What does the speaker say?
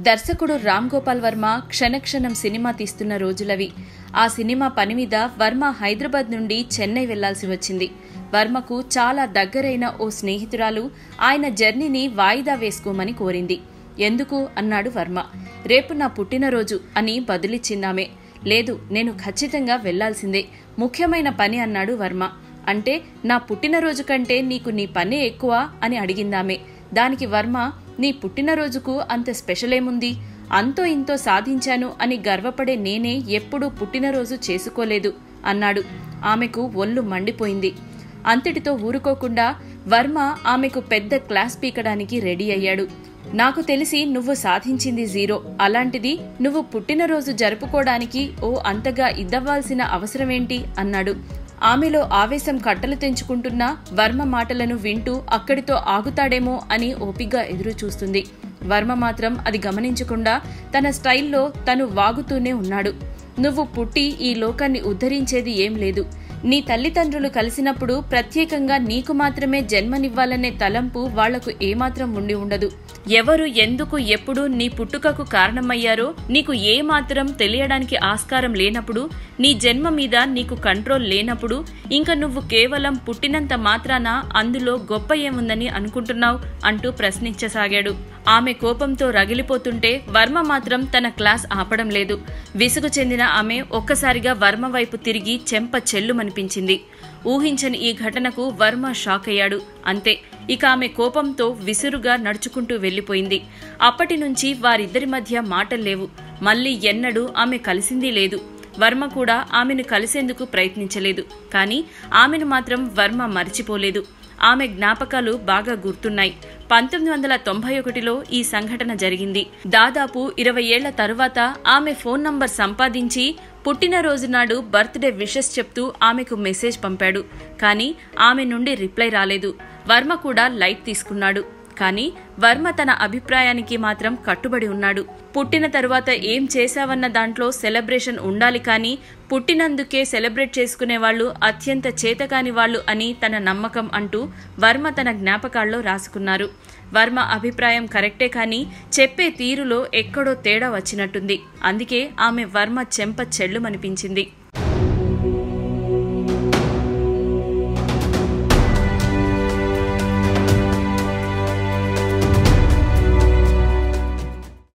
దర్శకుడు రామ్ గోపాల్ వర్మ క్షణక్షణం సినిమా తీస్తున్న రోజులవి ఆ సినిమా పని మీద వర్మ హైదరాబాద్ నుండి చెన్నై వెళ్లాల్సి వచ్చింది వర్మకు చాలా దగ్గరైన ఓ స్నేహితురాలు ఆయన జర్నీని వాయిదా వేసుకోమని కోరింది ఎందుకు అన్నాడు వర్మ రేపు నా పుట్టినరోజు అని బదులిచ్చిందామే లేదు నేను ఖచ్చితంగా వెళ్లాల్సిందే ముఖ్యమైన పని అన్నాడు వర్మ అంటే నా పుట్టినరోజు కంటే నీకు నీ పనే ఎక్కువ అని అడిగిందామే దానికి వర్మ నీ పుట్టినరోజుకు అంత స్పెషల్ ఏముంది అంతో ఇంతో సాధించాను అని గర్వపడే నేనే ఎప్పుడూ పుట్టినరోజు చేసుకోలేదు అన్నాడు ఆమెకు ఒళ్ళు మండిపోయింది అంతటితో ఊరుకోకుండా వర్మ ఆమెకు పెద్ద క్లాస్ పీకడానికి రెడీ అయ్యాడు నాకు తెలిసి నువ్వు సాధించింది జీరో అలాంటిది నువ్వు పుట్టినరోజు జరుపుకోవడానికి ఓ అంతగా ఇద్దవ్వాల్సిన అవసరమేంటి అన్నాడు ఆమెలో ఆవేశం కట్టలు తెంచుకుంటున్న వర్మ మాటలను వింటూ అక్కడితో ఆగుతాడేమో అని ఓపిగ్గా ఎదురు చూస్తుంది వర్మ మాత్రం అది గమనించకుండా తన స్టైల్లో తను వాగుతూనే ఉన్నాడు నువ్వు పుట్టి ఈ లోకాన్ని ఉద్ధరించేది ఏం లేదు నీ తల్లిదండ్రులు కలిసినప్పుడు ప్రత్యేకంగా నీకు మాత్రమే జన్మనివ్వాలనే తలంపు వాళ్లకు ఏమాత్రం ఉండి ఉండదు ఎవరు ఎందుకు ఎప్పుడు నీ పుట్టుకకు కారణమయ్యారో నీకు ఏమాత్రం తెలియడానికి ఆస్కారం లేనప్పుడు నీ జన్మ మీద నీకు కంట్రోల్ లేనప్పుడు ఇంకా నువ్వు కేవలం పుట్టినంత మాత్రాన అందులో గొప్ప ఏముందని అనుకుంటున్నావు అంటూ ప్రశ్నించసాగాడు ఆమె కోపంతో రగిలిపోతుంటే వర్మ మాత్రం తన క్లాస్ ఆపడం లేదు విసుగు చెందిన ఆమె ఒక్కసారిగా వర్మ వైపు తిరిగి చెంప చెల్లుమనిపించింది ఊహించని ఈ ఘటనకు వర్మ షాక్ అయ్యాడు అంతే ఇక ఆమె కోపంతో విసురుగా నడుచుకుంటూ వెళ్లిపోయింది అప్పటి నుంచి వారిద్దరి మధ్య మాటలు లేవు మళ్ళీ ఎన్నడూ ఆమె కలిసిందీ లేదు వర్మ కూడా ఆమెను కలిసేందుకు ప్రయత్నించలేదు కానీ ఆమెను మాత్రం వర్మ మరిచిపోలేదు ఆమె జ్ఞాపకాలు బాగా గుర్తున్నాయి పంతొమ్మిది వందల తొంభై ఒకటిలో ఈ సంఘటన జరిగింది దాదాపు ఇరవై ఏళ్ల తరువాత ఆమె ఫోన్ నంబర్ సంపాదించి పుట్టినరోజు నాడు బర్త్డే విషెస్ చెప్తూ ఆమెకు మెసేజ్ పంపాడు కానీ ఆమె నుండి రిప్లై రాలేదు వర్మ కూడా లైట్ తీసుకున్నాడు కానీ వర్మ తన అభిప్రాయానికి మాత్రం కట్టుబడి ఉన్నాడు పుట్టిన తరువాత ఏం చేశావన్న దాంట్లో సెలబ్రేషన్ ఉండాలి కానీ పుట్టినందుకే సెలబ్రేట్ చేసుకునే వాళ్ళు అత్యంత చేతకాని వాళ్ళు అని తన నమ్మకం అంటూ వర్మ తన జ్ఞాపకాల్లో రాసుకున్నారు వర్మ అభిప్రాయం కరెక్టే కానీ చెప్పే తీరులో ఎక్కడో తేడా వచ్చినట్టుంది అందుకే ఆమె వర్మ చెంప చెల్లుమనిపించింది